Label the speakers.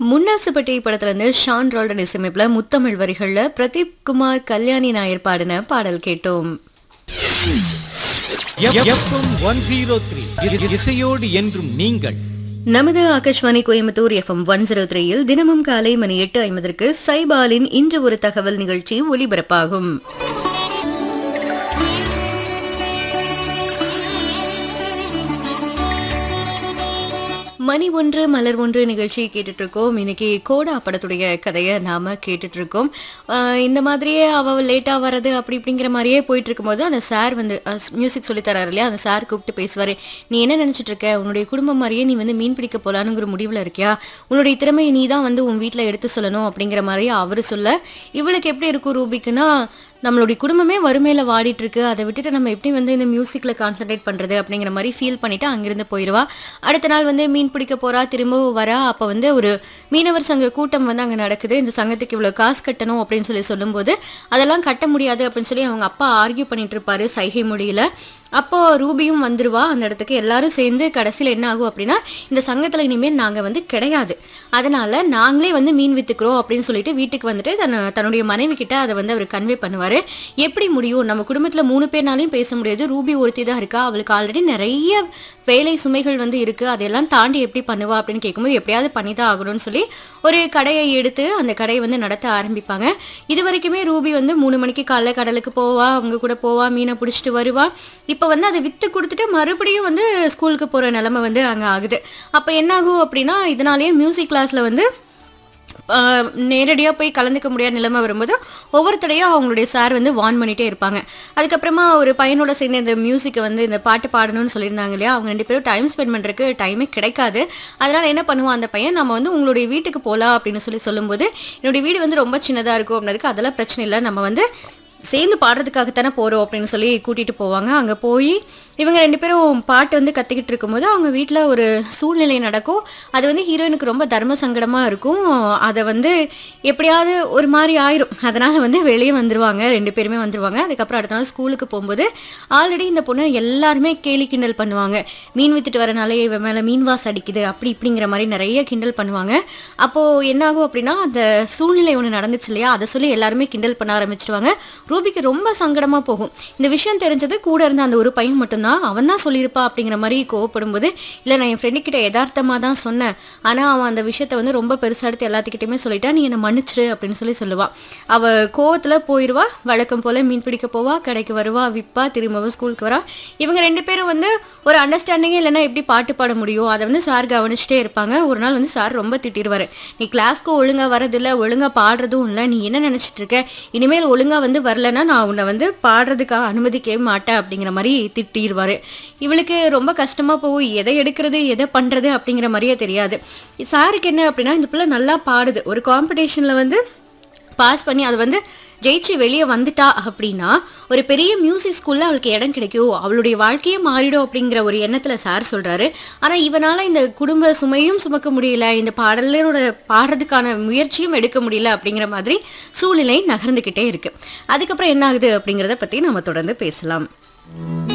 Speaker 1: முன்னாசுப்பட்டி படத்துல இருந்து ஷான் ரால்டன் இசையமைப்புல முத்தமிழ் வரிகள்ல பிரதீப் குமார் கல்யாணி நாயர் பாடின பாடல் கேட்டோம்
Speaker 2: எஃப்எம் ஒன் ஜீரோ த்ரீ இசையோடு என்றும் நீங்கள்
Speaker 1: நமது Akashvani Coimbatore FM one zero த்ரீயில் தினமும் காலை மணி எட்டு ஐம்பதற்கு சைபாலின் இன்று ஒரு தகவல் நிகழ்ச்சி ஒலிபரப்பாகும் மணி ஒன்று மலர் ஒன்று நிகழ்ச்சி கேட்டுட்டு இருக்கோம் இன்னைக்கு கோடா படத்துடைய கதையை நாம கேட்டுட்டு இருக்கோம் ஆஹ் இந்த மாதிரியே அவ லேட்டா வர்றது அப்படி இப்படிங்கிற மாதிரியே போயிட்டு இருக்கும்போது அந்த சார் வந்து மியூசிக் சொல்லி தராரு இல்லையா அந்த சார் கூப்பிட்டு பேசுவாரு நீ என்ன நினைச்சிட்டு இருக்க உன்னுடைய குடும்பம் மாதிரியே நீ வந்து மீன் பிடிக்க போலானுங்கிற முடிவுல இருக்கியா உன்னுடைய திறமையை நீ தான் வந்து உன் வீட்ல எடுத்து சொல்லணும் அப்படிங்கிற மாதிரி அவரு சொல்ல இவளுக்கு எப்படி இருக்கும் ரூபிக்குன்னா நம்மளுடைய குடும்பமே வறுமையில வாடிட்டு இருக்கு அதை விட்டுட்டு நம்ம எப்படி வந்து இந்த மியூசிக்ல கான்சென்ட்ரேட் பண்றது அப்படிங்கிற மாதிரி ஃபீல் பண்ணிட்டு அங்கிருந்து போயிடுவா அடுத்த நாள் வந்து மீன் பிடிக்க போறா திரும்பவும் வரா அப்ப வந்து ஒரு மீனவர் சங்க கூட்டம் வந்து அங்க நடக்குது இந்த சங்கத்துக்கு இவ்வளவு காசு கட்டணும் அப்படின்னு சொல்லி சொல்லும்போது அதெல்லாம் கட்ட முடியாது அப்படின்னு சொல்லி அவங்க அப்பா ஆர்கியூ பண்ணிட்டு இருப்பாரு சைகை மொழியில அப்போ ரூபியும் வந்துருவா அந்த இடத்துக்கு எல்லாரும் சேர்ந்து கடைசியில் என்ன ஆகும் அப்படின்னா இந்த சங்கத்தில் இனிமேல் நாங்கள் வந்து கிடையாது அதனால நாங்களே வந்து மீன் வித்துக்கிறோம் அப்படின்னு சொல்லிட்டு வீட்டுக்கு வந்துட்டு தன்ன தன்னுடைய மனைவி கிட்ட அதை வந்து அவர் கன்வே பண்ணுவார் எப்படி முடியும் நம்ம குடும்பத்தில் மூணு பேர்னாலையும் பேச முடியாது ரூபி ஒருத்தி தான் இருக்கா அவளுக்கு ஆல்ரெடி நிறைய வேலை சுமைகள் வந்து இருக்கு அதையெல்லாம் தாண்டி எப்படி பண்ணுவா அப்படின்னு கேட்கும்போது எப்படியாவது பண்ணி தான் ஆகணும்னு சொல்லி ஒரு கடையை எடுத்து அந்த கடையை வந்து நடத்த ஆரம்பிப்பாங்க இது வரைக்குமே ரூபி வந்து மூணு மணிக்கு காலைல கடலுக்கு போவா அவங்க கூட போவா மீனை பிடிச்சிட்டு வருவா இப்போ வந்து அதை விற்று கொடுத்துட்டு மறுபடியும் வந்து ஸ்கூலுக்கு போகிற நிலமை வந்து அங்கே ஆகுது அப்போ என்னாகும் அப்படின்னா இதனாலேயே மியூசிக் கிளாஸில் வந்து நேரடியாக போய் கலந்துக்க முடியாத நிலைமை வரும்போது ஒவ்வொருத்தரையும் அவங்களுடைய சார் வந்து வார்ன் பண்ணிட்டே இருப்பாங்க அதுக்கப்புறமா ஒரு பையனோட சேர்ந்து இந்த மியூசிக்கை வந்து இந்த பாட்டு பாடணும்னு சொல்லியிருந்தாங்க இல்லையா அவங்க ரெண்டு பேரும் டைம் ஸ்பெண்ட் பண்ணுறதுக்கு டைமே கிடைக்காது அதனால என்ன பண்ணுவான் அந்த பையன் நம்ம வந்து உங்களுடைய வீட்டுக்கு போகலாம் அப்படின்னு சொல்லி சொல்லும்போது என்னுடைய வீடு வந்து ரொம்ப சின்னதாக இருக்கும் அப்படின்றதுக்கு அதெல்லாம் பிரச்சனை இல்லை நம்ம வந்து சேர்ந்து பாடுறதுக்காகத்தானே போகிறோம் அப்படின்னு சொல்லி கூட்டிகிட்டு போவாங்க அங்கே போய் இவங்க ரெண்டு பேரும் பாட்டு வந்து கற்றுக்கிட்டு இருக்கும்போது அவங்க வீட்டில் ஒரு சூழ்நிலை நடக்கும் அது வந்து ஹீரோயினுக்கு ரொம்ப தர்ம சங்கடமாக இருக்கும் அதை வந்து எப்படியாவது ஒரு மாதிரி ஆயிரும் அதனால் வந்து வெளியே வந்துருவாங்க ரெண்டு பேருமே வந்துருவாங்க அதுக்கப்புறம் அடுத்த நாள் ஸ்கூலுக்கு போகும்போது ஆல்ரெடி இந்த பொண்ணு எல்லாருமே கேலி கிண்டல் பண்ணுவாங்க மீன் வித்துட்டு வரனாலே இவன் மேலே மீன் வாசம் அடிக்குது அப்படி இப்படிங்கிற மாதிரி நிறைய கிண்டல் பண்ணுவாங்க அப்போது என்னாகும் அப்படின்னா அந்த சூழ்நிலை ஒன்று நடந்துச்சு இல்லையா அதை சொல்லி எல்லாருமே கிண்டல் பண்ண ஆரம்பிச்சிருவாங்க ரூபிக்கு ரொம்ப சங்கடமாக போகும் இந்த விஷயம் தெரிஞ்சது கூட இருந்த அந்த ஒரு பையன் மட்டும்தான் அவன் தான் சொல்லியிருப்பா அப்படிங்கிற மாதிரி கோவப்படும்போது இல்லை நான் என் ஃப்ரெண்டு கிட்ட யதார்த்தமாக தான் சொன்னேன் ஆனால் அவன் அந்த விஷயத்த வந்து ரொம்ப பெருசாக எடுத்து எல்லாத்துக்கிட்டையுமே சொல்லிட்டா நீ என்னை மன்னிச்சிரு அப்படின்னு சொல்லி சொல்லுவாள் அவள் கோவத்தில் போயிடுவா வழக்கம் போல் மீன் பிடிக்க போவா கடைக்கு வருவா விற்பா திரும்பவும் ஸ்கூலுக்கு வரா இவங்க ரெண்டு பேரும் வந்து ஒரு அண்டர்ஸ்டாண்டிங்கே இல்லைன்னா எப்படி பாட்டு பாட முடியும் அதை வந்து சார் கவனிச்சுட்டே இருப்பாங்க ஒரு நாள் வந்து சார் ரொம்ப திட்டிடுவார் நீ கிளாஸ்க்கு ஒழுங்காக வரதில்லை ஒழுங்காக பாடுறதும் இல்லை நீ என்ன நினச்சிட்டு இருக்க இனிமேல் ஒழுங்காக வந்து வரலன்னா நான் உன்னை வந்து பாடுறதுக்காக அனுமதிக்கவே மாட்டேன் அப்படிங்கிற மாதிரி திட்டிடுவார் இவளுக்கு ரொம்ப கஷ்டமாக போகும் எதை எடுக்கிறது எதை பண்ணுறது அப்படிங்கிற மாதிரியே தெரியாது சாருக்கு என்ன அப்படின்னா இந்த பிள்ளை நல்லா பாடுது ஒரு காம்படிஷனில் வந்து பாஸ் பண்ணி அது வந்து ஜெயிச்சு வெளியே வந்துட்டா அப்படின்னா ஒரு பெரிய மியூசிக் ஸ்கூலில் அவளுக்கு இடம் கிடைக்கும் அவளுடைய வாழ்க்கையே மாறிடும் அப்படிங்கிற ஒரு எண்ணத்தில் சார் சொல்கிறாரு ஆனால் இவனால் இந்த குடும்ப சுமையும் சுமக்க முடியல இந்த பாடலோட பாடுறதுக்கான முயற்சியும் எடுக்க முடியல அப்படிங்கிற மாதிரி சூழ்நிலை நகர்ந்துக்கிட்டே இருக்கு அதுக்கப்புறம் என்ன ஆகுது அப்படிங்கிறத பற்றி நம்ம தொடர்ந்து பேசலாம்